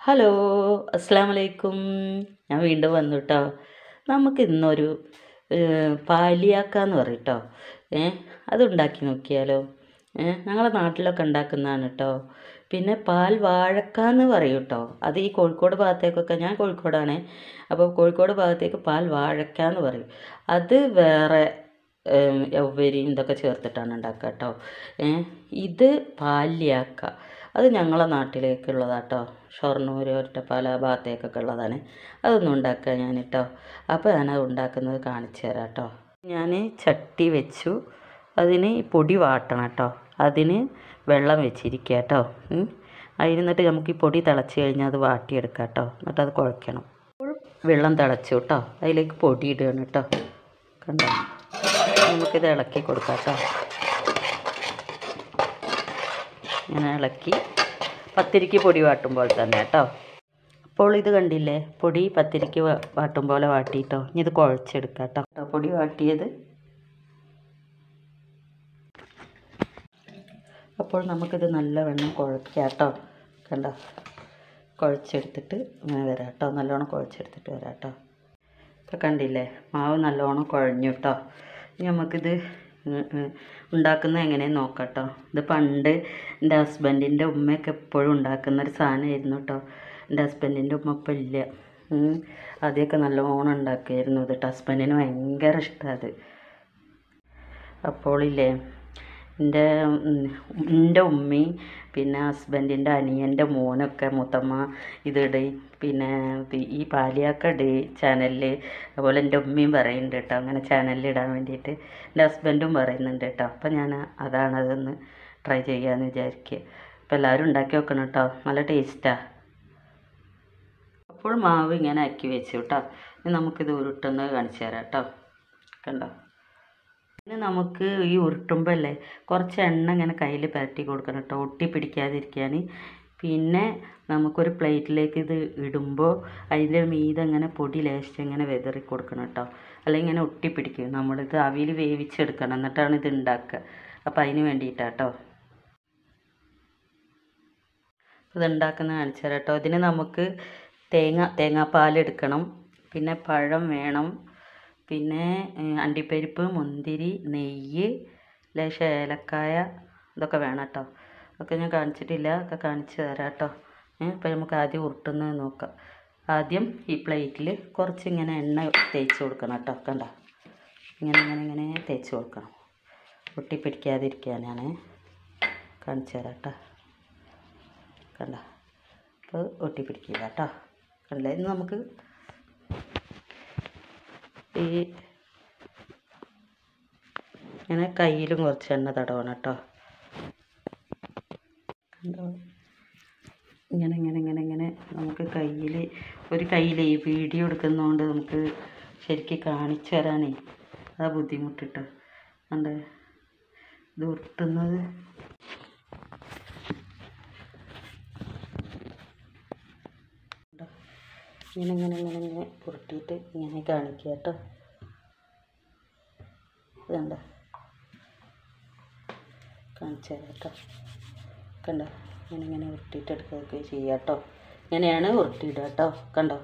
Hello അസ്സാം വലൈക്കും ഞാൻ വീണ്ടും വന്നു കേട്ടോ നമുക്ക് ഇന്നൊരു പാലിയാക്ക എന്ന് പറയും കേട്ടോ ഏ അതുണ്ടാക്കി നോക്കിയാലോ ഏ ഞങ്ങളെ നാട്ടിലൊക്കെ ഉണ്ടാക്കുന്നതാണ് കേട്ടോ പിന്നെ പാൽ വാഴക്ക എന്ന് പറയും കേട്ടോ അത് ഈ കോഴിക്കോട് ഭാഗത്തേക്കൊക്കെ ഞാൻ കോഴിക്കോടാണ് അപ്പോൾ കോഴിക്കോട് ഭാഗത്തേക്ക് പാൽ വാഴക്ക എന്ന് പറയും അത് വേറെ യൗവരിയും ഇതൊക്കെ ചേർത്തിട്ടാണ് ഉണ്ടാക്കുക കേട്ടോ ഏ ഇത് പാലിയാക്ക അത് ഞങ്ങളെ നാട്ടിലേക്കുള്ളതാട്ടോ ഷൊർണൂർ ഒറ്റപ്പാല ഭാഗത്തേക്കൊക്കെ ഉള്ളതാണ് അതൊന്നും ഉണ്ടാക്കുക ഞാൻ കേട്ടോ അപ്പോൾ ഞാനത് ഉണ്ടാക്കുന്നത് കാണിച്ചു തരാം കേട്ടോ ഞാൻ ചട്ടി വെച്ചു അതിന് ഈ പൊടി വാട്ടണം കേട്ടോ അതിന് വെള്ളം വെച്ചിരിക്കുക കേട്ടോ അതിന് എന്നിട്ട് നമുക്ക് ഈ പൊടി തിളച്ച് കഴിഞ്ഞാൽ അത് വാട്ടിയെടുക്കാം കേട്ടോ എന്നിട്ട് അത് കുഴയ്ക്കണം അപ്പോൾ വെള്ളം തിളച്ചു കേട്ടോ അതിലേക്ക് പൊടി ഇടുകയാണ് കേട്ടോ കണ്ടോ നമുക്കിത് ഇളക്കി കൊടുക്കാം കേട്ടോ ഇങ്ങനെ ഇളക്കി പത്തിരിക്ക് പൊടി വാട്ടുമ്പോൾ തന്നെ കേട്ടോ അപ്പോൾ ഇത് കണ്ടില്ലേ പൊടി പത്തിരിക്ക് വാട്ടും പോലെ വാട്ടിയിട്ടോ ഇനി ഇത് കുഴച്ചെടുക്കാം കേട്ടോ പൊടി വാട്ടിയത് അപ്പോൾ നമുക്കിത് നല്ലവണ്ണം കുഴക്കാം കേട്ടോ കണ്ടോ കുഴച്ചെടുത്തിട്ട് ഇങ്ങനെ വരാം കേട്ടോ നല്ലോണം കുഴച്ചെടുത്തിട്ട് വരാം കേട്ടോ ഇപ്പോൾ കണ്ടില്ലേ മാവ് നല്ലോണം കുഴഞ്ഞു കേട്ടോ ഇനി നമുക്കിത് ഉണ്ടാക്കുന്നത് എങ്ങനെയെന്ന് നോക്കാം കേട്ടോ ഇത് പണ്ട് എൻ്റെ ഹസ്ബൻഡിൻ്റെ ഉമ്മയൊക്കെ എപ്പോഴും ഉണ്ടാക്കുന്ന ഒരു സാധനമായിരുന്നു കേട്ടോ എൻ്റെ ഹസ്ബൻഡിൻ്റെ ഉമ്മ ഇപ്പം ഇല്ല ആദ്യമൊക്കെ നല്ലോണം ഉണ്ടാക്കുമായിരുന്നു ഇത് കേട്ടോ ഹസ്ബൻഡിന് ഭയങ്കര ഇഷ്ടമാണ് അത് അപ്പോൾ ഇല്ലേ എൻ്റെ എൻ്റെ ഉമ്മയും പിന്നെ ഹസ്ബൻഡിൻ്റെ അനിയൻ്റെ മോനൊക്കെ മുത്തമ്മ ഇതിട് പിന്നെ ഈ പാലിയാക്ക ഇട് ചാനലിൽ അതുപോലെ എൻ്റെ ഉമ്മയും പറയുന്നുണ്ട് കേട്ടോ അങ്ങനെ ചാനലിൽ ഇടാൻ വേണ്ടിയിട്ട് എൻ്റെ ഹസ്ബൻഡും പറയുന്നുണ്ട് കേട്ടോ അപ്പം ഞാൻ അതാണ് അതൊന്ന് ട്രൈ ചെയ്യാമെന്ന് വിചാരിക്കുക അപ്പോൾ എല്ലാവരും ഉണ്ടാക്കി വെക്കണം കേട്ടോ നല്ല ടേസ്റ്റാണ് അപ്പോൾ മാവ് ഇങ്ങനെ ആക്കി വെച്ചു കേട്ടോ ഇനി നമുക്കിത് ഉരുട്ടുന്നത് കാണിച്ചു തരാം കേട്ടോ കണ്ടോ പിന്നെ നമുക്ക് ഈ ഉരുട്ടുമ്പോൾ അല്ലേ കുറച്ച് എണ്ണ ഇങ്ങനെ കയ്യിൽ പരട്ടി കൊടുക്കണം കേട്ടോ ഒട്ടി പിടിക്കാതിരിക്കാൻ പിന്നെ നമുക്കൊരു പ്ലേറ്റിലേക്ക് ഇത് ഇടുമ്പോൾ അതിൻ്റെ മീതെ ഇങ്ങനെ പൊടി ലേശം ഇങ്ങനെ വെതറി കൊടുക്കണം കേട്ടോ അല്ലെങ്കിൽ ഇങ്ങനെ ഒട്ടിപ്പിടിക്കും നമ്മളിത് അവിയിൽ വേവിച്ചെടുക്കണം എന്നിട്ടാണ് ഇത് ഉണ്ടാക്കുക അപ്പോൾ അതിന് വേണ്ടിയിട്ടാണ് കേട്ടോ ഇത് ഉണ്ടാക്കുന്ന കാണിച്ചു തരാം കേട്ടോ ഇതിന് നമുക്ക് തേങ്ങ തേങ്ങാപ്പാൽ എടുക്കണം പിന്നെ പഴം വേണം പിന്നെ അണ്ടിപ്പരിപ്പ് മുന്തിരി നെയ്യ് ലേശം ഏലക്കായ ഇതൊക്കെ വേണം കേട്ടോ ഒക്കെ ഞാൻ കാണിച്ചിട്ടില്ല ഒക്കെ കാണിച്ചു തരാം കേട്ടോ അപ്പോൾ നമുക്ക് ആദ്യം ഉരുട്ടുന്നത് നോക്കാം ആദ്യം ഈ പ്ലേറ്റിൽ കുറച്ച് ഇങ്ങനെ എണ്ണ തേച്ച് കൊടുക്കണം കേട്ടോ കണ്ട ഇങ്ങനെ ഇങ്ങനെ ഇങ്ങനെ തേച്ച് കൊടുക്കണം ഒട്ടിപ്പിടിക്കാതിരിക്കാനാണ് കാണിച്ചു തരാം കേട്ടോ കണ്ട അപ്പോൾ ഒട്ടിപ്പിടിക്കില്ല കേട്ടോ കണ്ടില്ല ഇന്ന് നമുക്ക് ഈ ഇങ്ങനെ കയ്യിലും കുറച്ച് എണ്ണ തടവണം കേട്ടോ കണ്ടോ ഇങ്ങനെ ഇങ്ങനെ ഇങ്ങനെ ഇങ്ങനെ നമുക്ക് കയ്യിൽ ഒരു കയ്യിൽ ഈ വീഡിയോ എടുക്കുന്നതുകൊണ്ട് നമുക്ക് ശരിക്കും കാണിച്ചു തരാനേ അതാ ബുദ്ധിമുട്ടിട്ടോ കണ്ടേ ഇത് ഉരുട്ടുന്നത് ഇങ്ങനെ ഇങ്ങനെ ഇങ്ങനെ ഇങ്ങനെ ഉരുട്ടിയിട്ട് ഇങ്ങനെ കാണിക്കുക കേട്ടോ ഇതുണ്ട് കാണിച്ചു തരാം കേട്ടോ കണ്ടോ ഇങ്ങനെ ഇങ്ങനെ ഉരുട്ടിയിട്ട് എടുക്കുകയൊക്കെ ചെയ്യുക കേട്ടോ ഇങ്ങനെയാണ് ഉരുട്ടിയിടുക കേട്ടോ കണ്ടോ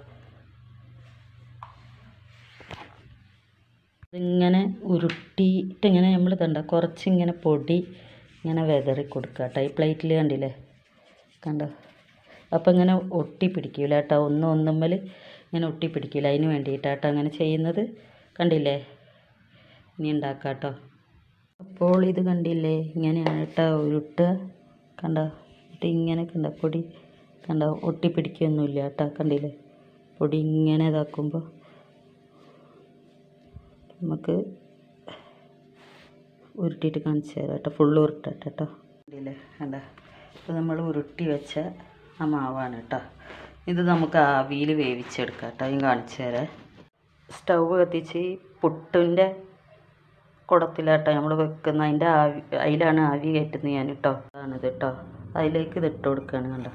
ഇതിങ്ങനെ ഉരുട്ടിയിട്ട് ഇങ്ങനെ നമ്മൾ കണ്ടോ കുറച്ച് ഇങ്ങനെ പൊടി ഇങ്ങനെ വെതറി കൊടുക്കുക കേട്ടോ ഈ പ്ലേറ്റിൽ കണ്ടില്ലേ കണ്ടോ അപ്പോൾ ഇങ്ങനെ ഒട്ടി പിടിക്കില്ല കേട്ടോ ഒന്നും ഒന്നുമ്മൽ ഇങ്ങനെ ഒട്ടി പിടിക്കില്ല അതിന് വേണ്ടിയിട്ടാട്ടോ അങ്ങനെ ചെയ്യുന്നത് കണ്ടില്ലേ ഇനി ഉണ്ടാക്കാം കേട്ടോ അപ്പോൾ ഇത് കണ്ടില്ലേ ഇങ്ങനെയാണ് കേട്ടോ ഉരുട്ടുക കണ്ടോ എന്നിട്ട് ഇങ്ങനെ കണ്ടോ പൊടി കണ്ടോ ഒട്ടി പിടിക്കുകയൊന്നുമില്ല കേട്ടോ കണ്ടില്ലേ പൊടി ഇങ്ങനെ ഇതാക്കുമ്പോൾ നമുക്ക് ഉരുട്ടിയിട്ട് കാണിച്ചു തരാം കേട്ടോ ഫുള്ള് ഉരുട്ടട്ടെ കേട്ടോ കണ്ടില്ലേ കണ്ടോ അപ്പോൾ നമ്മൾ ഉരുട്ടി വെച്ച ആ മാവാണ് കേട്ടോ ഇത് നമുക്ക് ആവിയിൽ വേവിച്ചെടുക്കാം കേട്ടോ ഞാൻ കാണിച്ചു തരാം സ്റ്റൗ കത്തിച്ച് പുട്ടിൻ്റെ കുടത്തിലാട്ടോ നമ്മൾ വെക്കുന്ന അതിൻ്റെ ആവി അതിലാണ് ആവി കയറ്റുന്നത് ഞാൻ കേട്ടോ അതാണിത് കേട്ടോ അതിലേക്ക് ഇത് ഇട്ട് കൊടുക്കുകയാണ് കണ്ടോ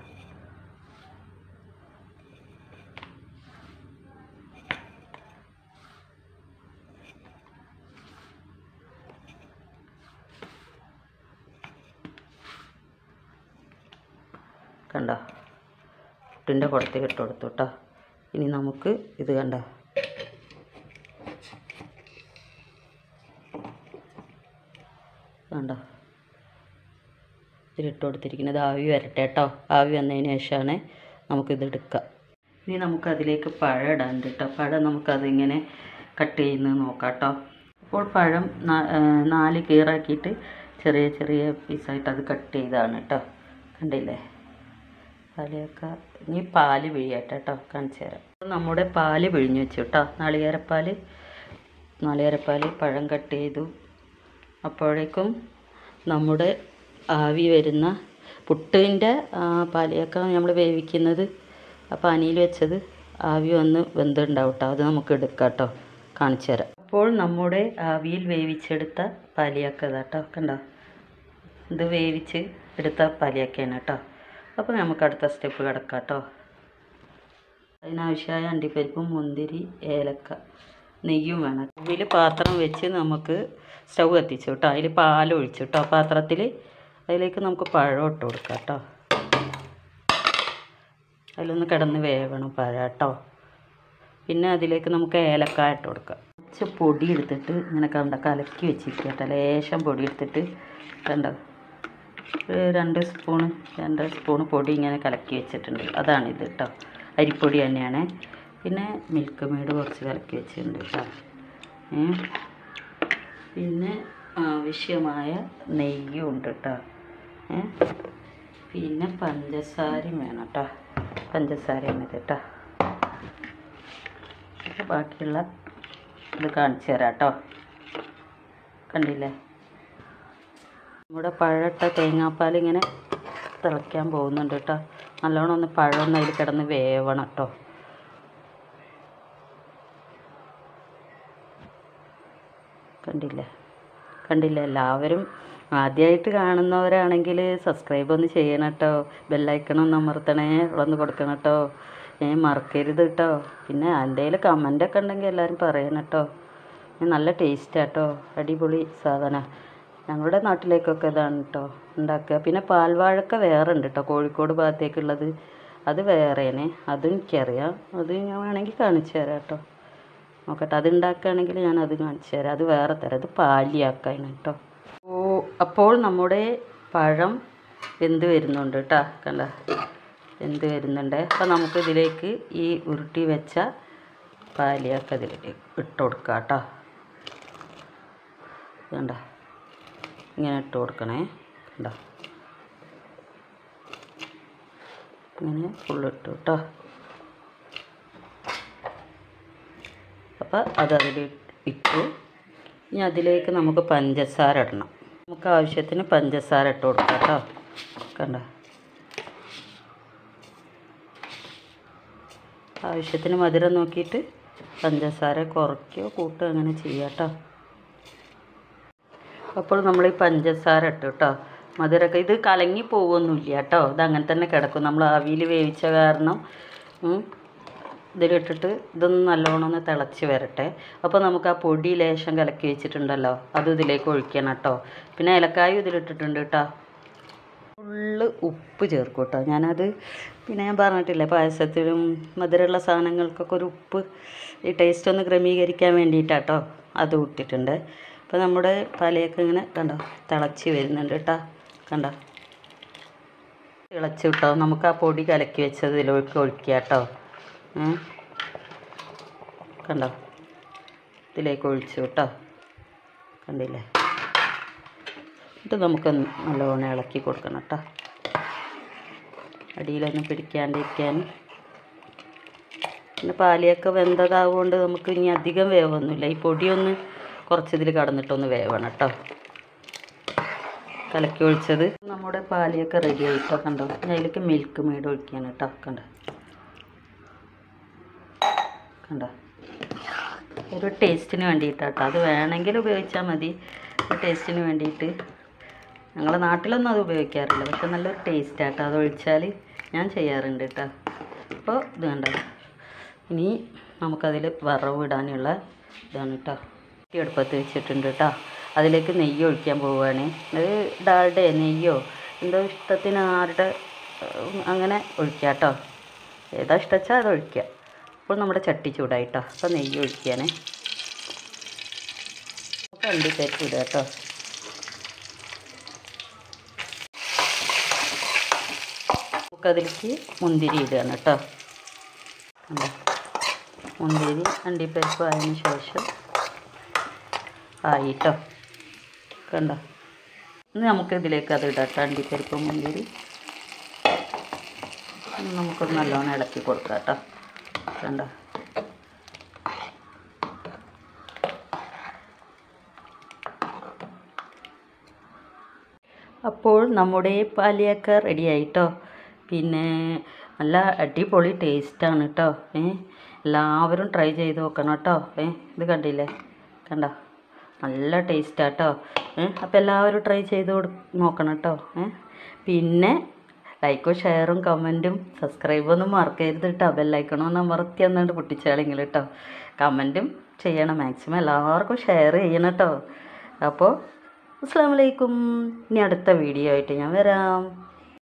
കണ്ടോ പുട്ടിൻ്റെ കുടത്തിൽ ഇട്ട് കൊടുത്തു കേട്ടോ ഇനി നമുക്ക് ഇത് കണ്ട കണ്ടോ ഇതിലിട്ട് കൊടുത്തിരിക്കുന്നത് ആവി വരട്ടെ കേട്ടോ ആവി വന്നതിന് ശേഷമാണ് നമുക്കിത് എടുക്കുക ഇനി നമുക്ക് അതിലേക്ക് പഴം ഇടാനുണ്ട് കേട്ടോ പഴം നമുക്കതിങ്ങനെ കട്ട് ചെയ്യുന്നത് നോക്കാം കേട്ടോ അപ്പോൾ പഴം നാ- ആ, നാല് കീറാക്കിയിട്ട് ചെറിയ ചെറിയ പീസായിട്ട് അത് കട്ട് ചെയ്താണ് കേട്ടോ കണ്ടില്ലേ പാലൊക്കെ ഇനി പാല് പിഴിയട്ടെ കേട്ടോ കാണിച്ചു തരാം അപ്പോൾ നമ്മുടെ പാല് പിഴിഞ്ഞ് വെച്ചു കേട്ടോ നാളികേരപ്പാൽ നാളികേരപ്പാൽ പഴം കട്ട് ചെയ്തു അപ്പോഴേക്കും നമ്മുടെ ആവി വരുന്ന പുട്ടിൻ്റെ പാലിയൊക്കെ നമ്മൾ വേവിക്കുന്നത് ആ പാനിയിൽ വെച്ചത് ആവി വന്ന് വെന്തുണ്ടാവും കേട്ടോ അത് നമുക്ക് എടുക്കാം കേട്ടോ കാണിച്ചു തരാം അപ്പോൾ നമ്മുടെ ആവിയിൽ വേവിച്ചെടുത്ത പാലിയൊക്കെ ഇതാട്ടോ കണ്ടോ ഇത് വേവിച്ച് എടുത്ത പാലിയൊക്കെയാണ് കേട്ടോ അപ്പോൾ നമുക്ക് അടുത്ത സ്റ്റെപ്പ് കിടക്കാം കേട്ടോ അതിനാവശ്യമായ അണ്ടിപ്പരിപ്പും മുന്തിരി ഏലക്ക നെയ്യും വേണം ഇതിൽ പാത്രം വെച്ച് നമുക്ക് സ്റ്റൗ കത്തിച്ചു കേട്ടോ അതിൽ പാൽ ഒഴിച്ചു കേട്ടോ പാത്രത്തിൽ അതിലേക്ക് നമുക്ക് പഴം ഇട്ട് കൊടുക്കാം കേട്ടോ അതിലൊന്ന് കിടന്ന് വേവണം പഴം കേട്ടോ പിന്നെ അതിലേക്ക് നമുക്ക് ഏലക്കായ ഇട്ട് കൊടുക്കാം കുറച്ച് പൊടി എടുത്തിട്ട് ഇങ്ങനെ കണ്ട കലക്കി വെച്ചിരിക്കുക കേട്ടോ ലേശം പൊടി എടുത്തിട്ട് കണ്ടോ ഒരു രണ്ട് സ്പൂണ് രണ്ട് സ്പൂണ് പൊടി ഇങ്ങനെ കലക്കി വെച്ചിട്ടുണ്ട് അതാണിത് കേട്ടോ അരിപ്പൊടി തന്നെയാണ് പിന്നെ മിൽക്ക് മെയ്ഡ് കുറച്ച് കലക്കി വെച്ചിട്ടുണ്ട് കേട്ടോ ഏ. പിന്നെ ആവശ്യമായ നെയ്യും ഉണ്ട് കേട്ടോ ഏ. പിന്നെ പഞ്ചസാരയും വേണം കേട്ടോ പഞ്ചസാരയാണ് ഇത് കേട്ടോ അപ്പോൾ ബാക്കിയുള്ള ഇത് കാണിച്ചു തരാം കേട്ടോ കണ്ടില്ലേ നമ്മുടെ പഴട്ട തേങ്ങാപ്പാൽ ഇങ്ങനെ തിളയ്ക്കാൻ പോകുന്നുണ്ട് കേട്ടോ നല്ലോണം ഒന്ന് പഴം ഒന്ന് അതിൽ കിടന്ന് വേവണം കേട്ടോ കണ്ടില്ലേ കണ്ടില്ലേ എല്ലാവരും ആദ്യമായിട്ട് കാണുന്നവരാണെങ്കിൽ സബ്സ്ക്രൈബ് ഒന്ന് ചെയ്യണം കേട്ടോ ബെല്ലൈക്കണം ഒന്ന് അമർത്തണേ ഒന്ന് കൊടുക്കണം കേട്ടോ ഏ മറക്കരുത് കേട്ടോ പിന്നെ എന്തെങ്കിലും കമൻ്റൊക്കെ ഉണ്ടെങ്കിൽ എല്ലാവരും പറയണം കേട്ടോ ഇത് നല്ല ടേസ്റ്റാണ് കേട്ടോ അടിപൊളി സാധനം ഞങ്ങളുടെ നാട്ടിലേക്കൊക്കെ ഇതാണ് കേട്ടോ ഉണ്ടാക്കുക പിന്നെ പാൽവാഴക്ക വേറെ ഉണ്ട് കേട്ടോ കോഴിക്കോട് ഭാഗത്തേക്കുള്ളത് അത് വേറെയാണ് അതും എനിക്കറിയാം അത് ഞാൻ വേണമെങ്കിൽ കാണിച്ചു തരാം കേട്ടോ നോക്കട്ടെ അത് ഉണ്ടാക്കുകയാണെങ്കിൽ ഞാൻ അത് കാണിച്ചു തരാം അത് വേറെ തരാം അത് പാലിയാക്കാണ് കേട്ടോ ഓ അപ്പോൾ നമ്മുടെ പഴം വെന്ത് വരുന്നുണ്ട് കേട്ടോ കണ്ട വെന്ത് വരുന്നുണ്ട് അപ്പോൾ നമുക്ക് ഇതിലേക്ക് ഈ ഉരുട്ടി വെച്ച പാലിയൊക്കെ ഇതിലേക്ക് ഇട്ട് കൊടുക്കാം കേട്ടോ കണ്ട ഇങ്ങനെ ഇട്ട് കൊടുക്കണേ കണ്ടോ ഇങ്ങനെ ഫുള്ളിട്ടു കേട്ടോ അപ്പോൾ അതതിൽ ഇട്ടു ഇനി അതിലേക്ക് നമുക്ക് പഞ്ചസാര ഇടണം നമുക്ക് ആവശ്യത്തിന് പഞ്ചസാര ഇട്ട് കൊടുക്കാം കേട്ടോ കണ്ടോ ആവശ്യത്തിന് മധുരം നോക്കിയിട്ട് പഞ്ചസാര കുറയ്ക്കുകയോ കൂട്ടുകയോ അങ്ങനെ ചെയ്യാം കേട്ടോ അപ്പോൾ നമ്മൾ ഈ പഞ്ചസാര ഇട്ടു കേട്ടോ മധുരമൊക്കെ ഇത് കലങ്ങി പോകുമൊന്നുമില്ല കേട്ടോ ഇത് അങ്ങനെ തന്നെ കിടക്കും നമ്മൾ ആവിയിൽ വേവിച്ച കാരണം ഉം, ഇതിലിട്ടിട്ട് ഇതൊന്ന് നല്ലോണം ഒന്ന് തിളച്ച് വരട്ടെ അപ്പോൾ നമുക്ക് ആ പൊടി ലേശം കലക്കി വെച്ചിട്ടുണ്ടല്ലോ അത് ഇതിലേക്ക് ഒഴിക്കണം കേട്ടോ പിന്നെ ഏലക്കായും ഇതിലിട്ടിട്ടുണ്ട് കേട്ടോ ഫുള്ള് ഉപ്പ് ചേർക്കും കേട്ടോ ഞാനത് പിന്നെ ഞാൻ പറഞ്ഞിട്ടില്ലേ പായസത്തിലും മധുരമുള്ള സാധനങ്ങൾക്കൊക്കെ ഒരു ഉപ്പ് ഈ ടേസ്റ്റ് ഒന്ന് ക്രമീകരിക്കാൻ വേണ്ടിയിട്ടാട്ടോ അത് ഇട്ടിട്ടുണ്ട് അപ്പോൾ നമ്മുടെ പലയൊക്കെ ഇങ്ങനെ കണ്ടോ തിളച്ച് വരുന്നുണ്ട് കേട്ടോ കണ്ടോ തിളച്ച് കിട്ടോ നമുക്ക് ആ പൊടി കലക്കി വെച്ചത് ഇതിലേക്ക് ഒഴിക്കുക കേട്ടോ ഉം. കണ്ടോ ഇതിലേക്ക് ഒഴിച്ചു കേട്ടോ കണ്ടില്ലേ ഇത് നമുക്ക് നല്ലോണം ഇളക്കി കൊടുക്കണം കേട്ടോ അടിയിലൊന്നും പിടിക്കാണ്ടിരിക്കാൻ പിന്നെ പാലിയൊക്കെ വെന്തതാവുകൊണ്ട് നമുക്ക് ഇനി അധികം വേവൊന്നുമില്ല ഈ പൊടിയൊന്ന് കുറച്ചിതിൽ കടന്നിട്ടൊന്ന് വേവണം കേട്ടോ കലക്കി ഒഴിച്ചത് നമ്മുടെ പാലിയൊക്കെ റെഡി ആയിട്ടോ കണ്ടോ ഇനി അതിലേക്ക് മിൽക്ക് മെയ്ഡ് ഒഴിക്കുകയാണ് കേട്ടോ കണ്ടോ കണ്ടോ ഒരു ടേസ്റ്റിന് വേണ്ടിയിട്ടാട്ടോ അത് വേണമെങ്കിൽ ഉപയോഗിച്ചാൽ മതി ഒരു ടേസ്റ്റിന് വേണ്ടിയിട്ട് ഞങ്ങളുടെ നാട്ടിലൊന്നും അത് ഉപയോഗിക്കാറില്ല പക്ഷെ നല്ലൊരു ടേസ്റ്റാട്ടോ അത് ഒഴിച്ചാൽ ഞാൻ ചെയ്യാറുണ്ട് കേട്ടോ അപ്പോൾ ഇത് കണ്ടോ ഇനി നമുക്കതിൽ വറവ് ഇടാനുള്ള ഇതാണ് കേട്ടോ ഈ അടുപ്പത്ത് വെച്ചിട്ടുണ്ട് കേട്ടോ അതിലേക്ക് നെയ്യ് ഒഴിക്കാൻ പോവുകയാണ് അത് ഡാൽഡയോ നെയ്യോ എന്തോ ഇഷ്ടത്തിന് ആരുടെ ഉം, അങ്ങനെ ഒഴിക്കാം കേട്ടോ ഏതാ ഇഷ്ടച്ചാൽ അത് ഒഴിക്കുക അപ്പോൾ നമ്മുടെ ചട്ടി ചൂടായിട്ടോ അപ്പോൾ നെയ്യ് ഒഴിക്കാനേ അപ്പോൾ അണ്ടിപ്പരിപ്പ് ഇടുക കേട്ടോ നമുക്കതിലേക്ക് മുന്തിരി ഇടുകയാണ് കേട്ടോ കണ്ടോ മുന്തിരി അണ്ടിപ്പരിപ്പ് ആയതിനു ശേഷം ആയി കേട്ടോ കണ്ടോ ഇനി നമുക്ക് ഇതിലേക്ക് അത് ഇടാം കേട്ടോ അണ്ടിപ്പരിപ്പ് മുന്തിരി ഇനി നമുക്കൊന്ന് നല്ലോണം ഇളക്കി കൊടുക്കാം കേട്ടോ കണ്ടോ അപ്പോൾ നമ്മുടെ പാലിയൊക്കെ റെഡി ആയിട്ടോ പിന്നെ നല്ല അടിപൊളി ടേസ്റ്റാണ് കേട്ടോ ഏ എല്ലാവരും ട്രൈ ചെയ്ത് നോക്കണം കേട്ടോ ഏ ഇത് കണ്ടില്ലേ കണ്ടോ നല്ല ടേസ്റ്റാട്ടോ ഏ അപ്പോൾ എല്ലാവരും ട്രൈ ചെയ്ത് കൊടു നോക്കണം കേട്ടോ ഏ പിന്നെ ലൈക്കും ഷെയറും കമൻറ്റും സബ്സ്ക്രൈബൊന്നും മറക്കരുത് കേട്ടോ ബെല്ലൈക്കണമെന്ന് അമർത്തി എന്നാണ്ട് പൊട്ടിച്ചാളെങ്കിൽ കേട്ടോ കമൻറ്റും ചെയ്യണം മാക്സിമം എല്ലാവർക്കും ഷെയർ ചെയ്യണം കേട്ടോ അപ്പോൾ അസ്സാം വലൈക്കും ഇനി അടുത്ത വീഡിയോ ആയിട്ട് ഞാൻ വരാം